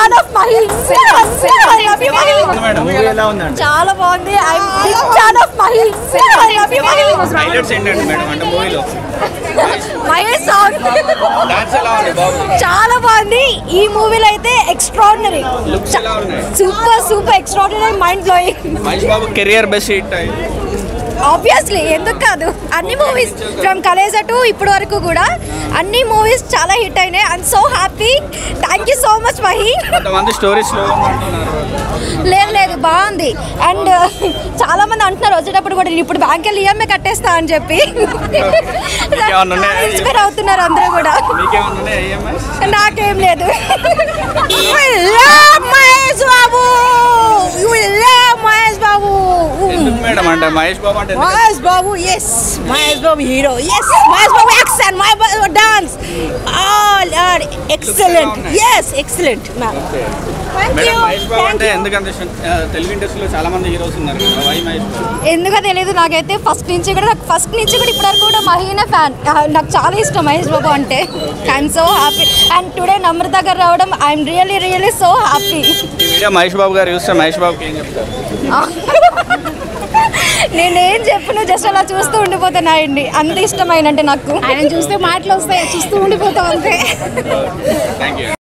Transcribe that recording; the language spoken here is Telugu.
Fan of Mahi I love you Mahi madam movie ఎలా ఉందండి చాలా బాగుంది I big fan of Mahi I love you Mahi highlights ఏంటండి మేడం అంటే మూవీలో మహేష్ సాంగ్ డాన్స్ ఎలా ఉంది బాగుంది చాలా బాగుంది ఈ మూవీలో అయితే ఎక్స్ట్రాడినరీ లుక్స్ ఎలా ఉన్నాయి super super extraordinary mind blowing Mahesh Babu career best hit obviously ఎందుకు కాదు అన్ని మూవీస్ ఫ్రమ్ కలేజా టు ఇప్పటి వరకు కూడా అన్ని మూవీస్ చాలా హిట్ అయినాయి and so happy thank you so much Mahi కొంతమంది స్టోరీస్ లో అంటున్నారు లేదు లేదు బాగుంది అండ్ చాలా మంది అంటున్నారు వచ్చేటప్పుడు కూడా నేను ఇప్పుడు బ్యాంక్ వెళ్ళి ఈఎంఐ కట్టేస్తా అని చెప్పి ఇంకేమన్నా ఉన్నాయా? ఇన్స్పైర్ అవుతున్నారు అందరూ కూడా మీకేమన్నా ఉన్నాయా ఈఎంఐస్ నాకేం లేదు మహేష్ బాబు మహేష్ బాబు ఎందుకు మేడం అంటే మహేష్ బాబు అంటే ఎందుకు? Mahesh Babu yes Mahesh Babu hero yes Mahesh Babu action Mahesh Babu dance all are excellent yes excellent madam Mahesh Babu అంటే ఎందుకంటే ఆ, తెలుగు ఇండస్ట్రీలో చాలా మంది హీరోస్ ఉన్నారు కదా వై మహేష్ బాబు ఎందుకో తెలియదు నాకైతే ఫస్ట్ నుంచి కూడా నాకు ఫస్ట్ నుంచి కూడా ఇప్పటివరకు కూడా మహీన ఫ్యాన్ నాకు చాలా ఇష్టం మహేష్ బాబు అంటే I'm so happy and today Namrata గారు రావడం I'm really really so happy ఈ వీడియో మహేష్ బాబు గారు చూస్తే మహేష్ బాబుకి ఏం చెప్తారు నేనేం చెప్పను జస్ట్ అలా చూస్తూ ఉండిపోతున్నాయండి అంత ఇష్టమైన అంటే నాకు ఆయన చూస్తే మాటలు వస్తాయి చూస్తూ ఉండిపోతాం అంతే థ్యాంక్ యూ